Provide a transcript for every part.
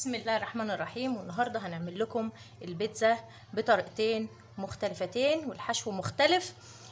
بسم الله الرحمن الرحيم والنهارده هنعمل لكم البيتزا بطريقتين مختلفتين والحشو مختلف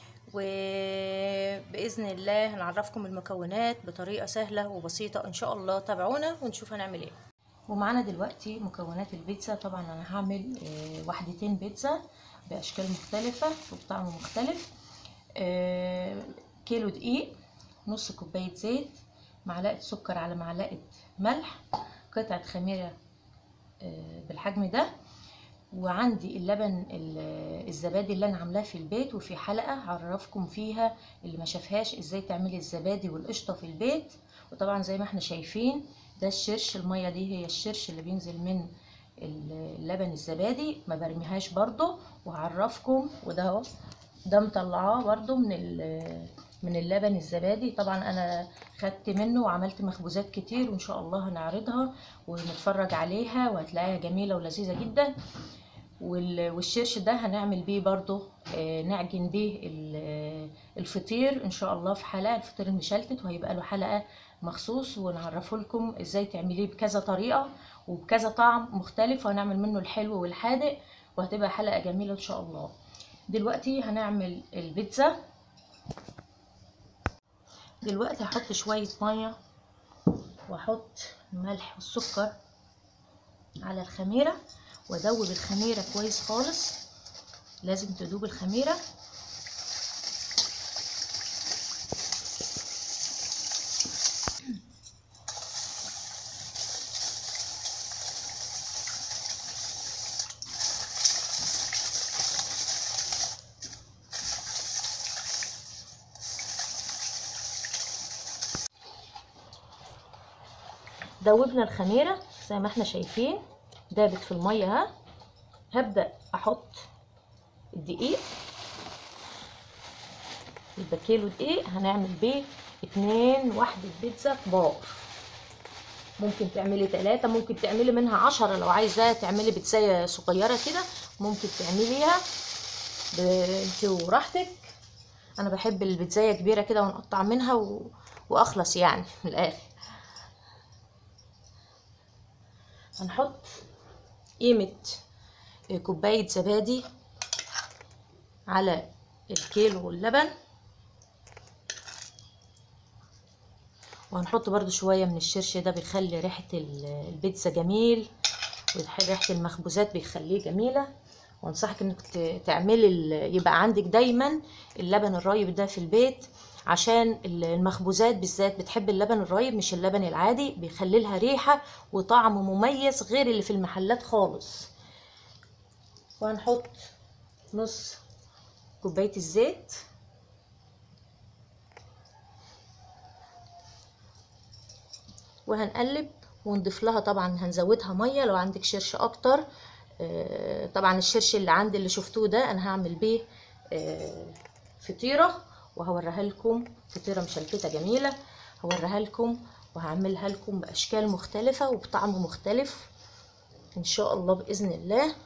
وباذن الله هنعرفكم المكونات بطريقه سهله وبسيطه ان شاء الله تابعونا ونشوف هنعمل ايه ومعانا دلوقتي مكونات البيتزا طبعا انا هعمل آه، وحدتين بيتزا باشكال مختلفه وبطعم مختلف آه، كيلو دقيق نص كوبايه زيت معلقه سكر على معلقه ملح قطعه خميره آه، بالحجم ده وعندي اللبن ال- الزبادي اللي انا عاملاه في البيت وفي حلقه هعرفكم فيها اللي ما شافهاش ازاي تعملي الزبادي والقشطه في البيت وطبعا زي ما احنا شايفين ده الشرش الميه دي هي الشرش اللي بينزل من اللبن الزبادي ما برميهاش برضو وهعرفكم وده اهو ده مطلعاه برضو من ال- من اللبن الزبادي طبعا انا خدت منه وعملت مخبوزات كتير وان شاء الله هنعرضها ونتفرج عليها وهتلاقيها جميله ولذيذه جدا وال- والشرش ده هنعمل بيه برضو آه، نعجن بيه ال- الفطير ان شاء الله في حلقه الفطير المشلتت وهيبقى له حلقه مخصوص ونعرفه لكم ازاي تعمليه بكذا طريقه وبكذا طعم مختلف وهنعمل منه الحلو والحادق وهتبقى حلقه جميله ان شاء الله دلوقتي هنعمل البيتزا دلوقتي هحط شويه ميه واحط الملح والسكر على الخميره وادوب الخميره كويس خالص لازم تدوب الخميره دوبنا الخميره زي ما احنا شايفين دابت في الميه ها هبدا احط الدقيق يبقى كيلو دقيق هنعمل بيه اتنين وحدة بيتزا كبار ممكن تعملي تلاتة ممكن تعملي منها عشرة لو عايزة تعملي بيتزاية صغيرة كده ممكن تعمليها ب- انت وراحتك انا بحب البيتزاية كبيرة كده ونقطع منها و... واخلص يعني من الاخر هنحط قيمة كوباية زبادي على الكيلو اللبن وهنحط برضو شوية من الشرش ده بيخلي ريحة ال- البيتزا جميل وريحة المخبوزات بيخليه جميلة وانصحك انك ت- تعملي ال- يبقى عندك دايما اللبن الرايب ده في البيت عشان ال- المخبوزات بالذات بتحب اللبن الرايب مش اللبن العادي بيخلي لها ريحة وطعم مميز غير اللي في المحلات خالص وهنحط نص كوباية الزيت وهنقلب ونضيف لها طبعا هنزودها ميه لو عندك شرش اكتر آه، طبعا الشرش اللي عندي اللي شفتوه ده انا هعمل بيه آه، فطيره وهوريها لكم فطيره مشلتته جميله هوريها لكم وهعملها لكم باشكال مختلفه وبطعم مختلف ان شاء الله باذن الله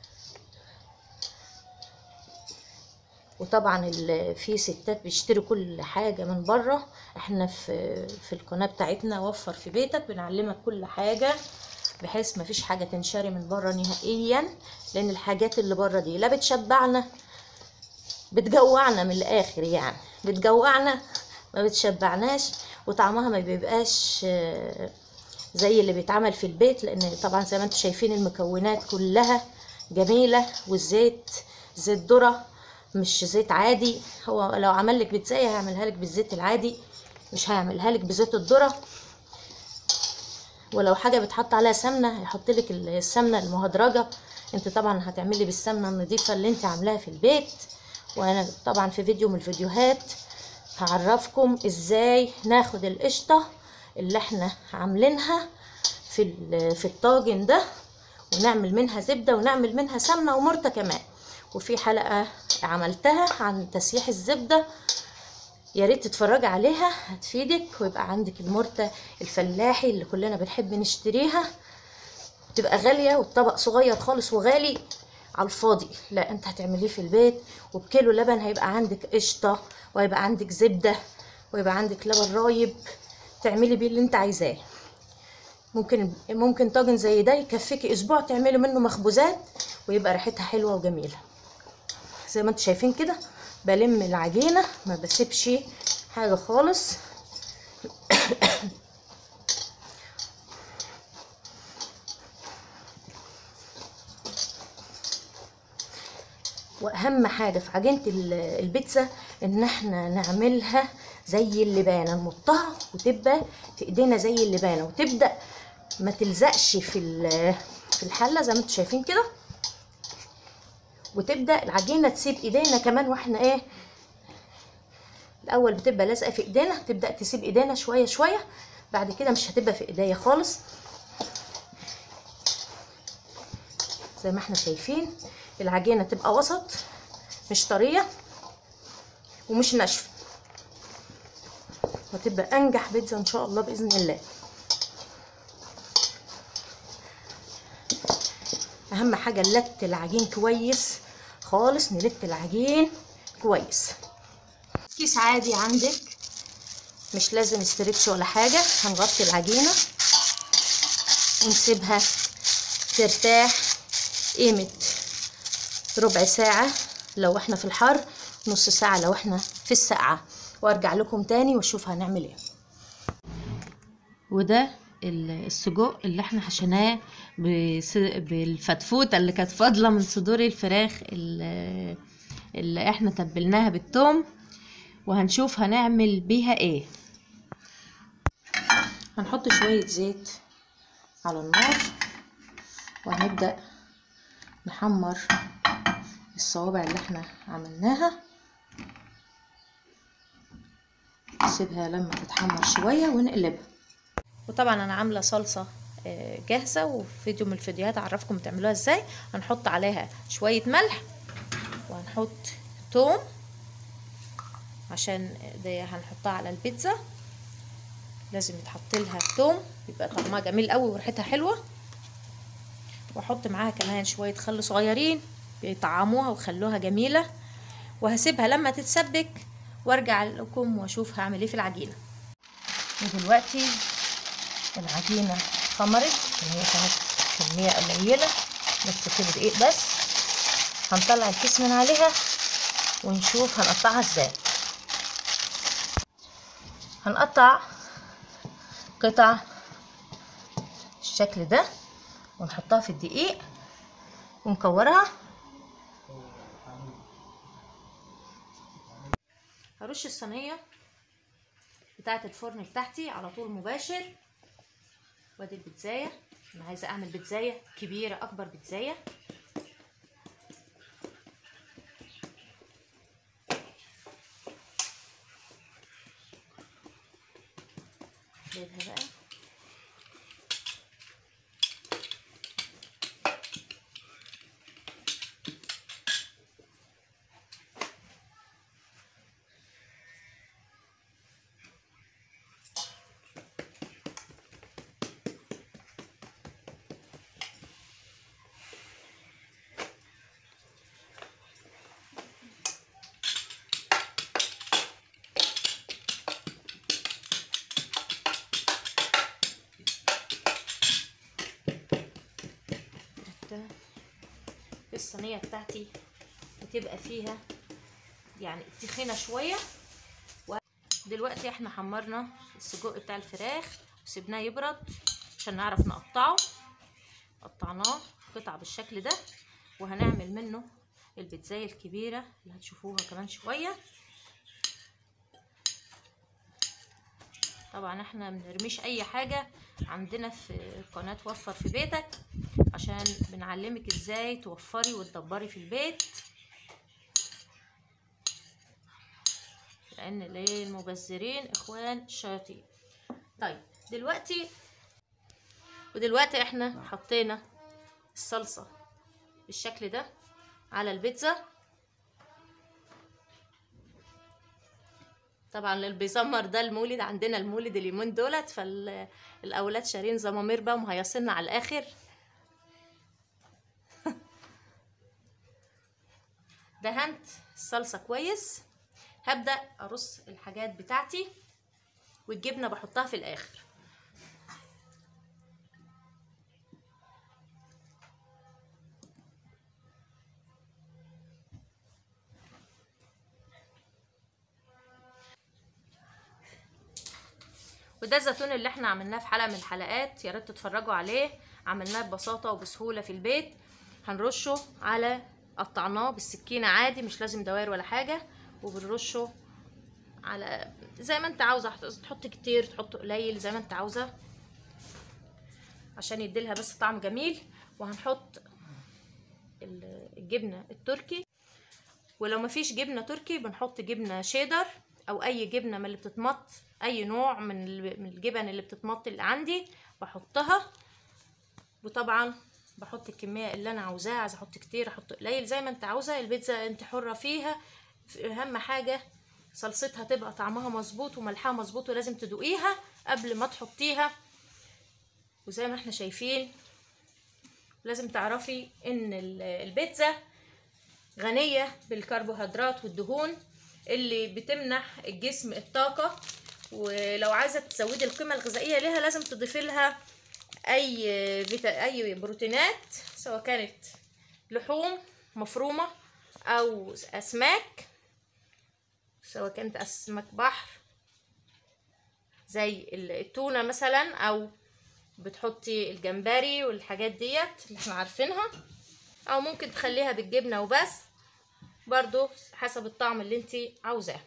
وطبعا ال- في ستات بيشتروا كل حاجه من بره احنا في في القناه بتاعتنا وفر في بيتك بنعلمك كل حاجه بحيث ما فيش حاجه تنشري من بره نهائيا لان الحاجات اللي بره دي لا بتشبعنا بتجوعنا من الاخر يعني بتجوعنا ما بتشبعناش وطعمها ما بيبقاش آه، زي اللي بيتعمل في البيت لان طبعا زي ما انتم شايفين المكونات كلها جميله والزيت زيت ذره مش زيت عادي هو لو عمل لك بيتزاية هيعملها لك بالزيت العادي مش هيعملها لك بزيت الذره ولو حاجه بتحط عليها سمنه هيحط لك السمنه المهدرجه انت طبعا هتعملي بالسمنه النظيفه اللي انت عاملاها في البيت وانا طبعا في فيديو من الفيديوهات هعرفكم ازاي ناخد القشطه اللي احنا عاملينها في ال- في الطاجن ده ونعمل منها زبده ونعمل منها سمنه ومرته كمان وفي حلقه عملتها عن تسييح الزبده يا ريت تتفرجي عليها هتفيدك ويبقى عندك المرته الفلاحي اللي كلنا بنحب نشتريها تبقى غاليه والطبق صغير خالص وغالي على الفاضي لا انت هتعمليه في البيت وبكيلو لبن هيبقى عندك قشطه وهيبقى عندك زبده ويبقى عندك لبن رايب تعملي بيه اللي انت عايزاه ممكن ممكن طاجن زي ده يكفيكي اسبوع تعملي منه مخبوزات ويبقى ريحتها حلوه وجميله زي ما انتم شايفين كده بلم العجينه ما بسيبش حاجه خالص واهم حاجه في عجينه ال- البيتزا ان احنا نعملها زي اللبانه نمطها وتبقى في ايدينا زي اللبانه وتبدا ما تلزقش في ال- في الحله زي ما انتم شايفين كده وتبدا العجينه تسيب ايدينا كمان واحنا ايه الاول بتبقى لازقه في ايدينا تبدا تسيب ايدينا شويه شويه بعد كده مش هتبقى في ايديا خالص زي ما احنا شايفين العجينه تبقى وسط مش طريه ومش ناشفه وتبقى انجح بيتزا ان شاء الله باذن الله اهم حاجه نلت العجين كويس خالص نلت العجين كويس كيس عادي عندك مش لازم استرتش ولا حاجه هنغطي العجينه ونسيبها ترتاح قيمه ربع ساعه لو احنا في الحر نص ساعه لو احنا في الساقعه وارجع لكم تاني واشوف هنعمل ايه وده ال- السجق اللي احنا حشيناه بس- بالفتفوته اللي كانت فاضله من صدور الفراخ اللي, اللي احنا تبلناها بالثوم وهنشوف هنعمل بيها ايه هنحط شويه زيت على النار وهنبدا نحمر الصوابع اللي احنا عملناها نسيبها لما تتحمر شويه ونقلبها وطبعا انا عامله صلصه آه، جاهزه وفي فيديو من الفيديوهات اعرفكم تعملوها ازاي هنحط عليها شويه ملح وهنحط توم عشان دي هنحطها على البيتزا لازم يتحط لها توم يبقى طعمها جميل قوي وريحتها حلوه واحط معاها كمان شويه خل صغيرين بيطعموها ويخلوها جميله وهسيبها لما تتسبك وارجع لكم واشوف هعمل ايه في العجينه ودلوقتي العجينه خمرت هي كانت كميه قليله بس كده دقيق بس هنطلع الكيس من عليها ونشوف هنقطعها ازاي هنقطع قطع الشكل ده ونحطها في الدقيق ونكورها هرش الصينيه بتاعه الفرن بتاعتي على طول مباشر وادي البيتزايه انا عايزه اعمل بيتزايه كبيره اكبر بيتزايه زيتها بقى ده الصينية بتاعتي بتبقى فيها يعني تخينة شوية دلوقتي احنا حمرنا السجق بتاع الفراخ وسيبناه يبرد عشان نعرف نقطعه قطعناه قطع بالشكل ده وهنعمل منه البيتزاية الكبيرة اللي هتشوفوها كمان شوية طبعا احنا منرميش اي حاجة عندنا في قناة وفر في بيتك عشان بنعلمك ازاي توفري وتدبري في البيت لان ليه المبذرين اخوان الشياطين طيب دلوقتي ودلوقتي احنا حطينا الصلصة بالشكل ده على البيتزا طبعا اللي بيزمر ده المولد عندنا المولد اليومين دولت فالاولاد شارين زمامير بقى ومهيصيننا على الاخر دهنت الصلصه كويس هبدا ارص الحاجات بتاعتي والجبنه بحطها في الاخر وده الزيتون اللي احنا عملناه في حلقه من الحلقات يا ريت تتفرجوا عليه عملناه ببساطه وبسهوله في البيت هنرشه على قطعناه بالسكينه عادي مش لازم دوائر ولا حاجه وبنرشه على زي ما انت عاوزه تحط كتير تحط قليل زي ما انت عاوزه عشان يديلها بس طعم جميل وهنحط الجبنه التركي ولو مفيش جبنه تركي بنحط جبنه شيدر او اي جبنه من اللي بتتمط اي نوع من من الجبن اللي بتتمط اللي عندي بحطها وطبعا بحط الكميه اللي انا عاوزاها عايزه احط كتير احط قليل زي ما انت عاوزه البيتزا انت حره فيها اهم حاجه صلصتها تبقى طعمها مظبوط وملحها مظبوط ولازم تدوقيها قبل ما تحطيها وزي ما احنا شايفين لازم تعرفي ان البيتزا غنية بالكربوهيدرات والدهون اللي بتمنح الجسم الطاقة ولو عايزة تزودي القيمة الغذائية ليها لازم تضيفي لها أي فيتا أي بروتينات سواء كانت لحوم مفرومة أو أسماك سواء كانت أسماك بحر زي التونة مثلا أو بتحطي الجمبري والحاجات ديت اللي احنا عارفينها او ممكن تخليها بالجبنه وبس برضو حسب الطعم اللي انت عاوزاه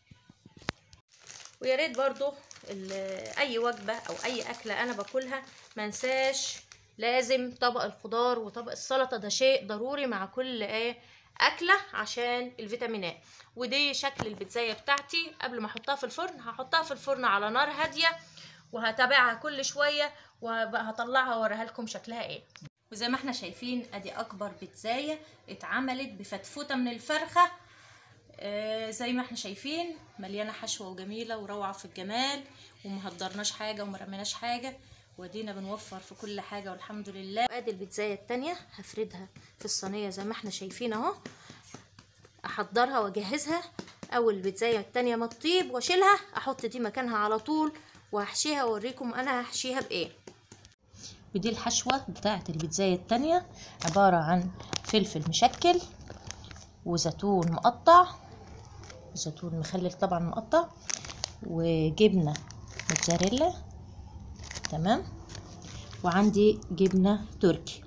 ويا ريت برضو اي وجبه او اي اكله انا باكلها ما انساش لازم طبق الخضار وطبق السلطه ده شيء ضروري مع كل ايه اكله عشان الفيتامينات ودي شكل البيتزايه بتاعتي قبل ما احطها في الفرن هحطها في الفرن على نار هاديه وهتابعها كل شويه وهطلعها واوريها لكم شكلها ايه وزي ما احنا شايفين ادي اكبر بيتزايه اتعملت بفتفوته من الفرخه آه زي ما احنا شايفين مليانه حشوه وجميله وروعه في الجمال ومهدرناش حاجه وما رميناش حاجه ودينا بنوفر في كل حاجه والحمد لله ادي البيتزايه التانية هفردها في الصينيه زي ما احنا شايفين اهو احضرها واجهزها اول البيتزايه التانية ما تطيب واشيلها احط دي مكانها على طول وهحشيها واوريكم انا هحشيها بايه ودي الحشوة بتاعة البيتزاية التانية عبارة عن فلفل مشكل وزيتون مقطع زيتون مخلل طبعا مقطع وجبنة موتزاريلا تمام وعندي جبنة تركي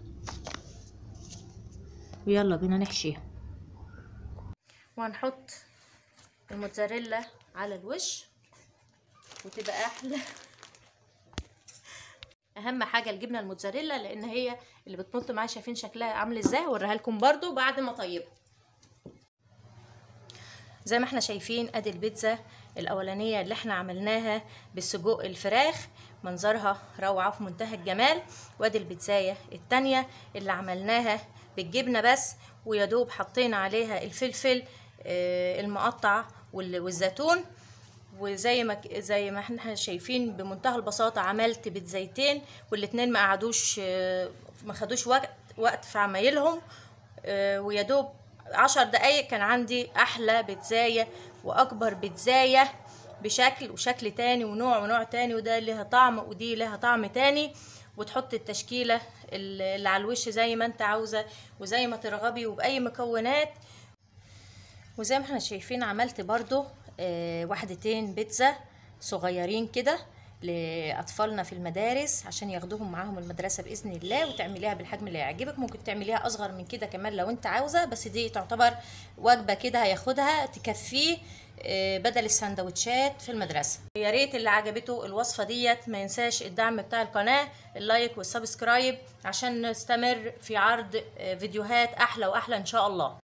ويلا بينا نحشيها وهنحط الموتزاريلا على الوش وتبقى احلى اهم حاجه الجبنه الموتزاريلا لان هي اللي بتنط معايا شايفين شكلها عامل ازاي هوريها لكم برده بعد ما اطيبها زي ما احنا شايفين ادي البيتزا الاولانيه اللي احنا عملناها بالسجق الفراخ منظرها روعه في منتهى الجمال وادي البيتزايه التانية اللي عملناها بالجبنه بس ويا دوب حطينا عليها الفلفل المقطع والزيتون وزي ما زي ما احنا شايفين بمنتهى البساطه عملت بيتزايتين والاتنين ما قعدوش ما خدوش وقت وقت في عمايلهم ويا دوب عشر دقايق كان عندي احلى بيتزايه واكبر بيتزايه بشكل وشكل تاني ونوع ونوع تاني وده لها طعم ودي لها طعم تاني وتحط التشكيله اللي على الوش زي ما انت عاوزه وزي ما ترغبي وباي مكونات وزي ما احنا شايفين عملت برضو آه وحدتين بيتزا صغيرين كده لاطفالنا في المدارس عشان ياخدوهم معاهم المدرسه باذن الله وتعمليها بالحجم اللي يعجبك ممكن تعمليها اصغر من كده كمان لو انت عاوزه بس دي تعتبر وجبه كده هياخدها تكفيه آه بدل السندوتشات في المدرسه يا ريت اللي عجبته الوصفه ديت ما ينساش الدعم بتاع القناه اللايك والسبسكرايب عشان نستمر في عرض آه فيديوهات احلى واحلى ان شاء الله